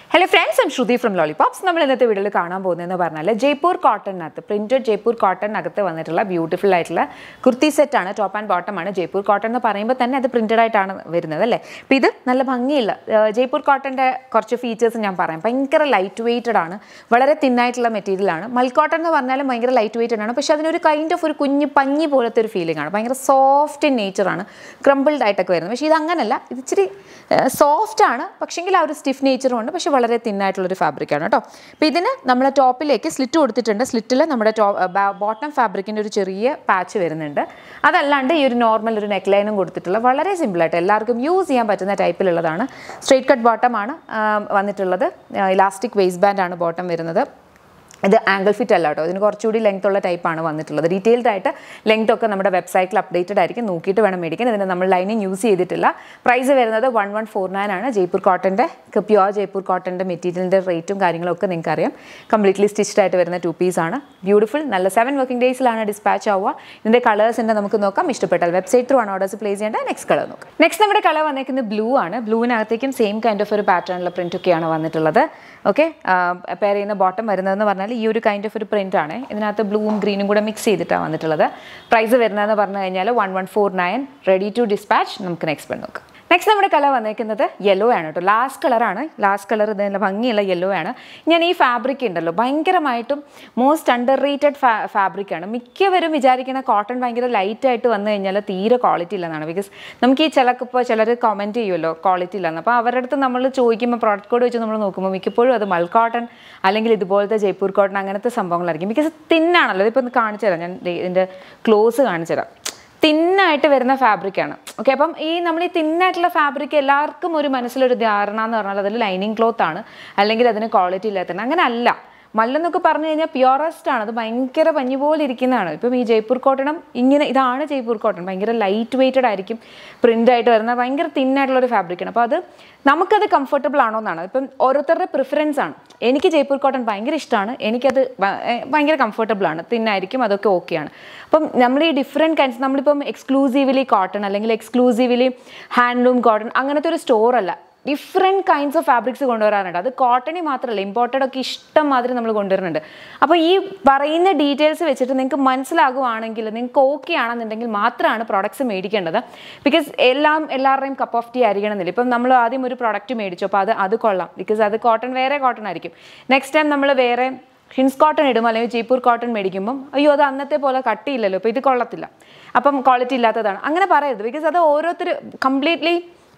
hello friends I'm Shruti from lollipops നമ്മൾ ഇന്നത്തെ വീഡിയോയിൽ കാണാൻ പോകുന്നതെന്ന് പറഞ്ഞാൽ ജയ്പൂർ കോട്ടണിനകത്ത് പ്രിന്റഡ് ജയ്പൂർ കോട്ടണിനകത്ത് വന്നിട്ടുള്ള ബ്യൂട്ടിഫുൾ ആയിട്ടുള്ള കുർത്തി സെറ്റാണ് ടോപ്പ് ആൻഡ് ബോട്ടം ആണ് ജയ്പൂർ കോട്ടൺ എന്ന് പറയുമ്പോൾ തന്നെ അത് പ്രിന്റഡ് ആയിട്ടാണ് വരുന്നത് അല്ലേ അപ്പോൾ ഇത് നല്ല ഭംഗിയുള്ള ഏഹ് ജയ്പൂർ കോട്ടൻ്റെ കുറച്ച് ഫീച്ചേഴ്സ് ഞാൻ പറയാം ഭയങ്കര ലൈറ്റ് വെയ്റ്റഡ് ആണ് വളരെ തിന്നായിട്ടുള്ള മെറ്റീരിയലാണ് മൽക്കോട്ടൺ എന്ന് പറഞ്ഞാലും ഭയങ്കര ലൈറ്റ് വെയ്റ്റഡ് ആണ് പക്ഷേ അതിനൊരു കൈൻഡ് ഓഫ് ഒരു കുഞ്ഞ് പഞ്ഞി പോലത്തെ ഒരു ഫീലിംഗ് ആണ് ഭയങ്കര സോഫ്റ്റ് ഇൻ നേച്ചറാണ് ക്രംബിൾഡ് ആയിട്ടൊക്കെ വരുന്നത് പക്ഷേ ഇത് അങ്ങനല്ല ഇത് ഇച്ചിരി സോഫ്റ്റ് ആണ് പക്ഷേങ്കിൽ ആ ഒരു സ്റ്റിഫ് നേച്ചറും ഉണ്ട് പക്ഷേ വളരെ തിന്നായിട്ടുള്ളൊരു ഫാബ്രിക്കാണ് കേട്ടോ അപ്പോൾ ഇതിന് നമ്മൾ ടോപ്പിലേക്ക് സ്ലിറ്റ് കൊടുത്തിട്ടുണ്ട് സ്ലിറ്റിൽ നമ്മുടെ ടോ ബോട്ടം ഫാബ്രിക്കിൻ്റെ ഒരു ചെറിയ പാച്ച് വരുന്നുണ്ട് അതല്ലാണ്ട് ഈ ഒരു നോർമൽ ഒരു നെക്ക് ലൈനും കൊടുത്തിട്ടുള്ള വളരെ സിമ്പിളായിട്ട് എല്ലാവർക്കും യൂസ് ചെയ്യാൻ പറ്റുന്ന ടൈപ്പിലുള്ളതാണ് സ്ട്രെയിറ്റ് കട്ട് ബോട്ടമാണ് വന്നിട്ടുള്ളത് ഇലാസ്റ്റിക് വേസ്റ്റ് ബാൻഡ് ആണ് ബോട്ടം വരുന്നത് ഇത് ആംഗിൾ ഫിറ്റ് അല്ല കേട്ടോ ഇതിന് കുറച്ചുകൂടി ലെങ്ത് ഉള്ള ടൈപ്പാണ് വന്നിട്ടുള്ളത് ഡീറ്റെയിൽഡ് ആയിട്ട് ലെങ്ത് ഒക്കെ നമ്മുടെ വെബ്സൈറ്റിൽ അപ്ഡേറ്റഡ് ആയിരിക്കും നോക്കിയിട്ട് വേണം മേടിക്കാൻ ഇതിന് നമ്മൾ ലൈനിങ് യൂസ് ചെയ്തിട്ടില്ല പ്രൈസ് വരുന്നത് വൺ വൺ ഫോർ നയൻ ആണ് ജയ്പൂർ കോട്ടൻ്റെ പ്യുവർ ജയ്പൂർ കോട്ടൻ്റെ മെറ്റീരിയലിൻ്റെ റേറ്റും കാര്യങ്ങളും ഒക്കെ നിങ്ങൾക്ക് അറിയാം കംപ്ലീറ്റ്ലി സ്റ്റിച്ച്ഡ് ആയിട്ട് വരുന്ന ടു പീസ് ആണ് ബ്യൂട്ടിഫുൾ നല്ല സെവൻ വർക്കിംഗ് ഡേയ്സിലാണ് ഡിസ്പാച്ച് ആവുക ഇതിൻ്റെ കളേഴ്സിൻ്റെ നമുക്ക് നോക്കാം ഇഷ്ടപ്പെട്ടാൽ വെബ്സൈറ്റ് ത്രൂ ആണ് ഓർഡേഴ്സ് പ്ലേസ് ചെയ്യേണ്ട നെക്സ്റ്റ് കളർ നോക്കാം നെക്സ്റ്റ് നമ്മുടെ കളർ വന്നേക്കുന്നത് ബ്ലൂ ആണ് ബ്ലൂവിനകത്തേക്കും സെയിം കൈൻഡ് ഓഫ് ഒരു പാറ്റേണിലുള്ള പ്രിൻ്റ് ഒക്കെയാണ് വന്നിട്ടുള്ളത് ഓക്കെ പെയർ ചെയ്യുന്ന ബോട്ടം വരുന്നതെന്ന് പറഞ്ഞാൽ ഈ ഒരു കൈൻഡ് ഓഫ് ഒരു പ്രിൻ്റ് ആണ് ഇതിനകത്ത് ബ്ലൂവും ഗ്രീനും കൂടെ മിക്സ് ചെയ്തിട്ടാണ് വന്നിട്ടുള്ളത് പ്രൈസ് വരുന്നതെന്ന് പറഞ്ഞു കഴിഞ്ഞാൽ one one four nine ready to dispatch നമുക്ക് നെക്സ്റ്റ് പെൺ നോക്കാം നെക്സ്റ്റ് നമ്മുടെ കളർ വന്നേക്കുന്നത് യെല്ലോ ആണ് കേട്ടോ ലാസ്റ്റ് കളറാണ് ലാസ്റ്റ് കളർ ഇത് നല്ല ഭംഗിയുള്ള യെല്ലോ ആണ് ഞാൻ ഈ ഫാബ്രിക് ഉണ്ടല്ലോ ഭയങ്കരമായിട്ടും മോസ്റ്റ് അണ്ടർ റേറ്റഡ് ഫാ ഫാബ്രിക്കാണ് മിക്കവരും വിചാരിക്കുന്ന കോട്ടൺ ഭയങ്കര ലൈറ്റ് ആയിട്ട് വന്നു കഴിഞ്ഞാൽ തീരെ ക്വാളിറ്റി ഇല്ലെന്നാണ് ബിക്കോസ് നമുക്ക് ഈ ചിലപ്പോൾ ചിലർ കമൻറ്റ് ചെയ്യുമല്ലോ ക്വാളിറ്റി ഇല്ലെന്ന് അപ്പോൾ അവരുടെ അടുത്ത് നമ്മൾ ചോദിക്കുമ്പോൾ പ്രോഡക്റ്റ് കോഡ് വെച്ച് നമ്മൾ നോക്കുമ്പോൾ മിക്കപ്പോഴും അത് മൾ കോട്ടൺ അല്ലെങ്കിൽ ഇതുപോലത്തെ ജയ്പൂർ കോട്ടൺ അങ്ങനത്തെ സംഭവങ്ങളായിരിക്കും ബിക്കോസ് തിന്നാണല്ലോ ഇതിപ്പോൾ ഒന്ന് കാണിച്ചു തരാം ഞാൻ ദേ ഇതിൻ്റെ ക്ലോസ് കാണിച്ചു തരാം തിന്നായിട്ട് വരുന്ന ഫാബ്രിക്കാണ് ഓക്കെ അപ്പം ഈ നമ്മൾ ഈ തിന്നായിട്ടുള്ള ഫാബ്രിക് എല്ലാവർക്കും ഒരു മനസ്സിലൊരു ധാരണ എന്ന് പറഞ്ഞാൽ അതിൽ ലൈനിങ് ക്ലോത്ത് ആണ് അല്ലെങ്കിൽ അതിന് ക്വാളിറ്റി ഇല്ലാത്തതാണ് അങ്ങനെ അല്ല മല്ലെന്നൊക്കെ പറഞ്ഞു കഴിഞ്ഞാൽ പ്യുവറസ്റ്റ് ആണ് അത് ഭയങ്കര പഞ്ഞി പോലെ ഇരിക്കുന്നതാണ് ഇപ്പം ഈ ജയ്പൂർ കോട്ടണം ഇങ്ങനെ ഇതാണ് ജയ്പൂർ കോട്ടൺ ഭയങ്കര ലൈറ്റ് വെയ്റ്റഡ് ആയിരിക്കും പ്രിൻ്റ് ആയിട്ട് വരുന്ന ഭയങ്കര തിന്നായിട്ടുള്ള ഒരു ഫാബ്രിക്കാണ് അപ്പോൾ അത് നമുക്കത് കംഫർട്ടബിൾ ആണോ എന്നാണ് ഇപ്പം ഓരോരുത്തരുടെ പ്രിഫറൻസ് ആണ് എനിക്ക് ജയ്പൂർ കോട്ടൺ ഭയങ്കര ഇഷ്ടമാണ് എനിക്കത് ഭ- ഏർ ഭയങ്കര കംഫർട്ടബിൾ ആണ് തിന്നായിരിക്കും അതൊക്കെ ഓക്കെയാണ് അപ്പം നമ്മൾ ഈ ഡിഫറെൻറ്റ് കൈൻഡ്സ് നമ്മളിപ്പം എക്സ്ക്ലൂസീവ്ലി കോട്ടൺ അല്ലെങ്കിൽ എക്സ്ക്ലൂസീവ്ലി ഹാൻഡ്ലൂം കോട്ടൺ അങ്ങനത്തെ ഒരു സ്റ്റോർ അല്ല ഡിഫറെൻറ്റ് കൈൻഡ്സ് ഓഫ് ഫാബ്രിക്സ് കൊണ്ടുവരാറുണ്ട് അത് കോട്ടണി മാത്രമല്ല ഇമ്പോർട്ടഡ് ഒക്കെ ഇഷ്ടം മാതിരി നമ്മൾ കൊണ്ടുവരുന്നുണ്ട് അപ്പോൾ ഈ പറയുന്ന ഡീറ്റെയിൽസ് വെച്ചിട്ട് നിങ്ങൾക്ക് മനസ്സിലാകുവാണെങ്കിൽ നിങ്ങൾക്ക് ഓക്കെ ആണെന്നുണ്ടെങ്കിൽ മാത്രമാണ് പ്രോഡക്ട്സ് മേടിക്കേണ്ടത് ബിക്കോസ് എല്ലാം എല്ലാവരുടെയും കപ്പ് ഓഫ് ടീ ആയിരിക്കണമെന്നില്ല ഇപ്പം നമ്മൾ ആദ്യം ഒരു പ്രോഡക്റ്റ് മേടിച്ചു അപ്പോൾ അത് അത് കൊള്ളാം ബിക്കോസ് അത് കോട്ടൺ വേറെ കോട്ടൺ ആയിരിക്കും നെക്സ്റ്റ് ടൈം നമ്മൾ വേറെ ഹിൻസ് കോട്ടൺ ഇടും അല്ലെങ്കിൽ ജയ്പൂർ കോട്ടൺ മേടിക്കുമ്പം അയ്യോ അത് അന്നത്തെ പോലെ കട്ടിയില്ലല്ലോ അപ്പോൾ ഇത് കൊള്ളത്തില്ല അപ്പം ക്വാളിറ്റി ഇല്ലാത്തതാണ് അങ്ങനെ പറയരുത് ബിക്കോസ് അത് ഓരോരുത്തർ കംപ്ലീറ്റ്ലി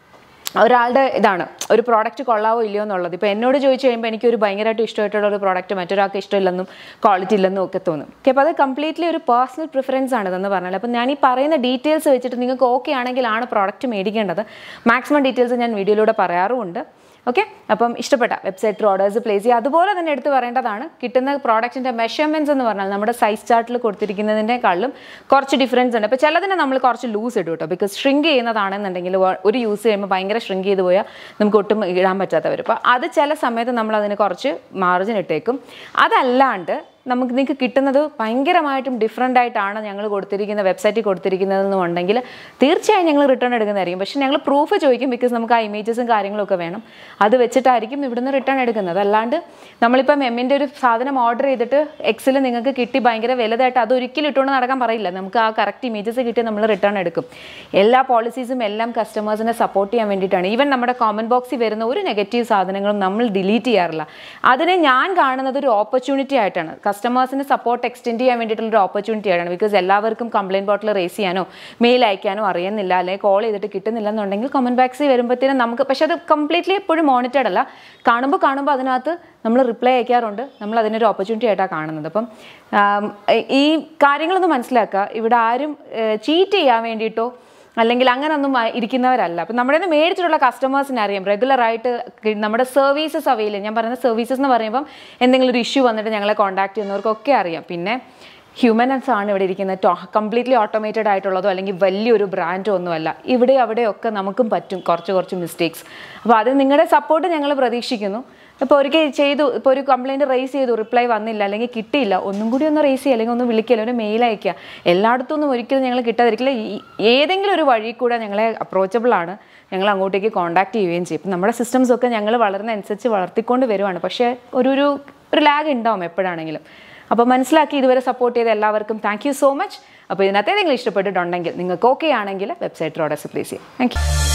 ഒരാളുടെ ഇതാണ് ഒരു പ്രോഡക്റ്റ് കൊള്ളാവോ ഇല്ലയോ എന്നുള്ളത് ഇപ്പോൾ എന്നോട് ചോദിച്ചു കഴിയുമ്പോൾ എനിക്കൊരു ഭയങ്കരമായിട്ട് ഇഷ്ടമായിട്ടുള്ള ഒരു പ്രോഡക്റ്റ് മറ്റൊരാൾക്ക് ഇഷ്ടമില്ലെന്നും ക്വാളിറ്റി ഇല്ലെന്നും ഒക്കെ തോന്നും ഓക്കെ അപ്പോൾ അത് കംപ്ലീറ്റ്ലി ഒരു പേഴ്സണൽ പ്രിഫറൻസ് ആണ് ഇതെന്ന് പറഞ്ഞാൽ അപ്പോൾ ഞാൻ ഈ പറയുന്ന ഡീറ്റെയിൽസ് വെച്ചിട്ട് നിങ്ങൾക്ക് ഓക്കെ ആണെങ്കിലാണ് പ്രോഡക്റ്റ് മേടിക്കേണ്ടത് മാക്സിമം ഡീറ്റെയിൽസ് ഞാൻ വീഡിയോയിലൂടെ പറയാറുമുണ്ട് ഓക്കെ അപ്പം ഇഷ്ടപ്പെട്ട വെബ്സൈറ്റ് ത്രൂ ഓർഡേഴ്സ് പ്ലേസ് ചെയ്യുക അതുപോലെ തന്നെ എടുത്ത് പറയേണ്ടതാണ് കിട്ടുന്ന പ്രോഡക്റ്റിൻ്റെ മെഷർമെൻറ്റ്സ് എന്ന് പറഞ്ഞാൽ നമ്മുടെ സൈസ് ചാർട്ടിൽ കൊടുത്തിരിക്കുന്നതിനേക്കാളും കുറച്ച് ഡിഫറൻസ് ഉണ്ട് അപ്പോൾ ചിലതിനെ നമ്മൾ കുറച്ച് ലൂസ് ഇടും കേട്ടോ ബിക്കോസ് ഷ്രിങ്ക് ചെയ്യുന്നതാണെന്നുണ്ടെങ്കിൽ വ- ഒരു യൂസ് ചെയ്യുമ്പോൾ ഭയങ്കര ഷ്രിങ്ക് ചെയ്ത് പോയാൽ നമുക്ക് ഒട്ടും ഇടാൻ പറ്റാത്തവർ അപ്പോൾ അത് ചില സമയത്ത് നമ്മൾ അതിന് കുറച്ച് മാർജിൻ ഇട്ടേക്കും അതല്ലാണ്ട് നമുക്ക് നിങ്ങൾക്ക് കിട്ടുന്നത് ഭയങ്കരമായിട്ടും ഡിഫറെൻ്റ് ആയിട്ടാണ് ഞങ്ങൾ കൊടുത്തിരിക്കുന്ന വെബ്സൈറ്റിൽ കൊടുത്തിരിക്കുന്നതെന്നുണ്ടെങ്കിൽ തീർച്ചയായും ഞങ്ങൾ റിട്ടേൺ എടുക്കുന്നതായിരിക്കും പക്ഷേ ഞങ്ങൾ പ്രൂഫ് ചോദിക്കും ബിക്കോസ് നമുക്ക് ആ ഇമേജസും കാര്യങ്ങളൊക്കെ വേണം അത് വെച്ചിട്ടായിരിക്കും ഇവിടുന്ന് റിട്ടേൺ എടുക്കുന്നത് അല്ലാണ്ട് നമ്മളിപ്പം എമ്മിൻ്റെ ഒരു സാധനം ഓർഡർ ചെയ്തിട്ട് എക്സിൽ നിങ്ങൾക്ക് കിട്ടി ഭയങ്കര വലുതായിട്ട് അത് ഒരിക്കലും ഇട്ടുകൊണ്ട് നടക്കാൻ പറയില്ല നമുക്ക് ആ കറക്റ്റ് ഇമേജസ് കിട്ടി നമ്മൾ റിട്ടേൺ എടുക്കും എല്ലാ പോളിസീസും എല്ലാം കസ്റ്റമേഴ്സിനെ സപ്പോർട്ട് ചെയ്യാൻ വേണ്ടിയിട്ടാണ് ഈവൻ നമ്മുടെ കോമൻറ്റ് ബോക്സിൽ വരുന്ന ഒരു നെഗറ്റീവ് സാധനങ്ങളും നമ്മൾ ഡിലീറ്റ് ചെയ്യാറില്ല അതിനെ ഞാൻ കാണുന്നത് ഒരു ഓപ്പർച്യൂണിറ്റി ആയിട്ടാണ് കസ്റ്റമേഴ്സിന് സപ്പോർട്ട് എക്സ്റ്റെൻഡ് ചെയ്യാൻ വേണ്ടിയിട്ടുള്ള ഒരു ഓപ്പർച്യൂണിറ്റി ആയിട്ടാണ് ബിക്കോസ് എല്ലാവർക്കും കംപ്ലയിൻറ്റ് ബോട്ടിൽ റേസ് ചെയ്യാനോ മെയിൽ അയക്കാനോ അറിയുന്നില്ല അല്ലെങ്കിൽ കോൾ ചെയ്തിട്ട് കിട്ടുന്നില്ല എന്നുണ്ടെങ്കിൽ കമൻറ്റ് ബോക്സിൽ വരുമ്പോഴത്തേനും നമുക്ക് പക്ഷേ അത് കംപ്ലീറ്റ്ലി എപ്പോഴും മോണിറ്റർഡ് അല്ല കാണുമ്പോൾ കാണുമ്പോൾ അതിനകത്ത് നമ്മൾ റിപ്ലൈ അയക്കാറുണ്ട് നമ്മൾ അതിനൊരു ഓപ്പർച്യൂണിറ്റി ആയിട്ടാണ് കാണുന്നത് അപ്പം ആം, ഈ കാര്യങ്ങളൊന്ന് മനസ്സിലാക്കുക ഇവിടെ ആരും ചീറ്റ് ചെയ്യാൻ വേണ്ടിയിട്ടോ അല്ലെങ്കിൽ അങ്ങനൊന്നും ആ- ഇരിക്കുന്നവരല്ല അപ്പം നമ്മുടെ നിന്ന് മേടിച്ചിട്ടുള്ള കസ്റ്റമേഴ്സിനെ അറിയാം റെഗുലറായിട്ട് നമ്മുടെ സർവീസസ് അവൈലബിൾ ഞാൻ പറയുന്ന സർവീസസ് എന്ന് പറയുമ്പം എന്തെങ്കിലും ഒരു ഇഷ്യൂ വന്നിട്ട് ഞങ്ങളെ കോൺടാക്ട് ചെയ്യുന്നവർക്കൊക്കെ അറിയാം പിന്നെ ഹ്യൂമൻസ് ആണ് ഇവിടെ ഇരിക്കുന്നത് കംപ്ലീറ്റ്ലി ഓട്ടോമേറ്റഡ് ആയിട്ടുള്ളതോ അല്ലെങ്കിൽ വലിയൊരു ബ്രാൻഡോ ഒന്നുമല്ല ഇവിടെ അവിടെയൊക്കെ നമുക്കും പറ്റും കുറച്ച് കുറച്ച് മിസ്റ്റേക്സ് അപ്പോൾ അത് നിങ്ങളുടെ സപ്പോർട്ട് ഞങ്ങൾ പ്രതീക്ഷിക്കുന്നു ഇപ്പോൾ ഒരിക്കൽ ചെയ്തു ഇപ്പോൾ ഒരു കംപ്ലയിൻറ്റ് റേസ് ചെയ്തു റിപ്ലൈ വന്നില്ല അല്ലെങ്കിൽ കിട്ടിയില്ല ഒന്നും കൂടി ഒന്ന് റേസ് ചെയ്യുക അല്ലെങ്കിൽ ഒന്ന് വിളിക്കുക അല്ലെങ്കിൽ ഒരു മെയിൽ അയക്കുക എല്ലായിടത്തും ഒന്നും ഒരിക്കലും ഞങ്ങൾ കിട്ടാതിരിക്കില്ല ഈ- ഏതെങ്കിലും ഒരു വഴി കൂടെ ഞങ്ങളെ അപ്രോച്ചബിൾ ആണ് ഞങ്ങൾ അങ്ങോട്ടേക്ക് കോൺടാക്ട് ചെയ്യുകയും ചെയ്യും ഇപ്പം നമ്മുടെ സിസ്റ്റംസ് ഒക്കെ ഞങ്ങൾ വളർന്ന അനുസരിച്ച് വളർത്തിക്കൊണ്ട് വരുവാണ് പക്ഷേ ഒരു ഒരു ഒരു ലാഗ് ഉണ്ടാവും എപ്പോഴാണെങ്കിലും അപ്പോൾ മനസ്സിലാക്കി ഇതുവരെ സപ്പോർട്ട് ചെയ്ത എല്ലാവർക്കും താങ്ക് യു സോ മച്ച് അപ്പോൾ ഇതിനകത്ത് ഏതെങ്കിലും ഇഷ്ടപ്പെട്ടിട്ടുണ്ടെങ്കിൽ നിങ്ങൾക്ക് ഓക്കെ ആണെങ്കിൽ വെബ്സൈറ്റ് ഓർഡർ പ്ലേസ് ചെയ്യാം താങ്ക് യു